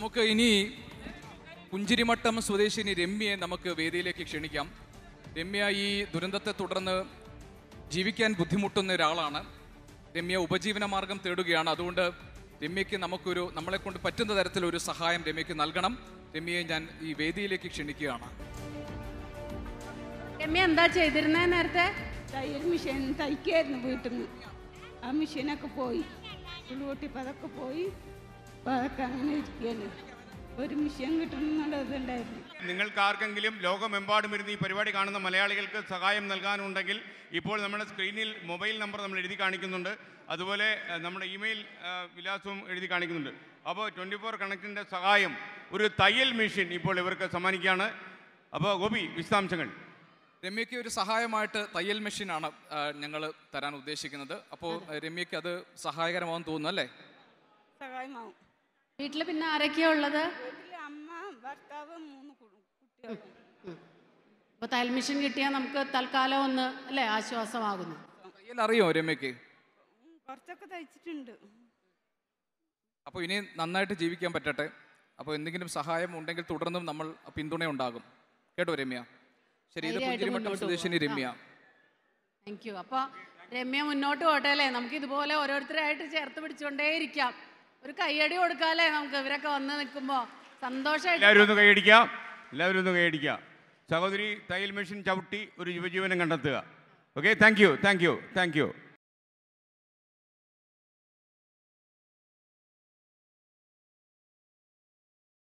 നമുക്ക് ഇനി പുഞ്ചിരിമട്ടം സ്വദേശിനി രമ്യയെ നമുക്ക് വേദിയിലേക്ക് ക്ഷണിക്കാം രമ്യ ഈ ദുരന്തത്തെ തുടർന്ന് ജീവിക്കാൻ ബുദ്ധിമുട്ടുന്ന ഒരാളാണ് രമ്യ ഉപജീവന മാർഗം തേടുകയാണ് അതുകൊണ്ട് രമ്യയ്ക്ക് നമുക്കൊരു നമ്മളെ കൊണ്ട് പറ്റുന്ന തരത്തിലൊരു സഹായം രമ്യയ്ക്ക് നൽകണം രമ്യയെ ഞാൻ ഈ വേദിയിലേക്ക് ക്ഷണിക്കുകയാണ് രമ്യ എന്താ ചെയ്തിരുന്നേ നേരത്തെ തയ്യൽ മെഷീൻ തയ്ക്കായിരുന്നു വീട്ടിൽ നിന്ന് ആ മെഷീനൊക്കെ പോയി ഉള്ളുപൊട്ടിപ്പോൾ അതൊക്കെ പോയി അപ്പോൾ അതൊക്കെ അങ്ങനെ ഇരിക്കുകയാണ് ഒരു മെഷീൻ കിട്ടണമെന്നുള്ള ഇതുണ്ടായിരുന്നു നിങ്ങൾക്ക് ആർക്കെങ്കിലും ലോകമെമ്പാടും ഇരുന്ന് ഈ പരിപാടി കാണുന്ന മലയാളികൾക്ക് സഹായം നൽകാനുണ്ടെങ്കിൽ ഇപ്പോൾ നമ്മുടെ സ്ക്രീനിൽ മൊബൈൽ നമ്പർ നമ്മൾ എഴുതി കാണിക്കുന്നുണ്ട് അതുപോലെ ഏഹ്, നമ്മുടെ ഇമെയിൽ ഏഹ്, വിലാസവും എഴുതി കാണിക്കുന്നുണ്ട് അപ്പോൾ ട്വൻറ്റി ഫോർ കണക്റ്റിൻ്റെ സഹായം ഒരു തയ്യൽ മെഷീൻ ഇപ്പോൾ ഇവർക്ക് സമ്മാനിക്കുകയാണ് അപ്പോൾ ഗോപി വിശദാംശങ്ങൾ രമ്യയ്ക്ക് ഒരു സഹായമായിട്ട് തയ്യൽ മെഷീനാണ് ഞങ്ങൾ തരാൻ ഉദ്ദേശിക്കുന്നത് അപ്പോൾ രമ്യയ്ക്ക് അത് സഹായകരമാണെന്ന് തോന്നുന്നു അല്ലേ സഹായമാവും വീട്ടിൽ പിന്നെ ആരൊക്കെയാ ഉള്ളത് വീട്ടിൽ അമ്മ ഭർത്താവ് മൂന്ന് കു- കുട്ടികൾ അപ്പൊ തയ്യൽ മെഷീൻ കിട്ടിയാൽ നമുക്ക് തൽക്കാലം ഒന്ന് അല്ലേ ആശ്വാസമാകുന്നു തയ്യൽ അറിയോ രമ്യയ്ക്ക് ഉം, കുറച്ചൊക്കെ തയ്ച്ചിട്ടുണ്ട് അപ്പോൾ ഇനി നന്നായിട്ട് ജീവിക്കാൻ പറ്റട്ടെ അപ്പോൾ എന്തെങ്കിലും സഹായം ഉണ്ടെങ്കിൽ തുടർന്നും നമ്മൾ പിന്തുണ ഉണ്ടാകും കേട്ടോ രമ്യ ശരി ഇത് ധൈര്യമായിട്ട് പുഞ്ചിരിമട്ടം മുന്നോട്ട് സ്വദേശിനി പോകാം. രമ്യ താങ്ക് യു അപ്പൊ രമ്യ മുന്നോട്ട് പോട്ടെ അല്ലേ നമുക്ക് ഇതുപോലെ ഓരോരുത്തരായിട്ട് ചേർത്ത് പിടിച്ചുകൊണ്ടേയിരിക്കാം ഒരു കയ്യടി കൊടുക്കാല്ലേ നമുക്ക് ഇവരൊക്കെ വന്ന് നിൽക്കുമ്പോ സന്തോഷമായിട്ട് എല്ലാവരും ഒന്ന് കൈയടിക്കുക എല്ലാവരും ഒന്ന് കൈയടിക്കുക സഹോദരി തയ്യൽ മെഷീൻ ചവിട്ടി ഒരു യുവജീവനം കണ്ടെത്തുക okay thank you thank you thank U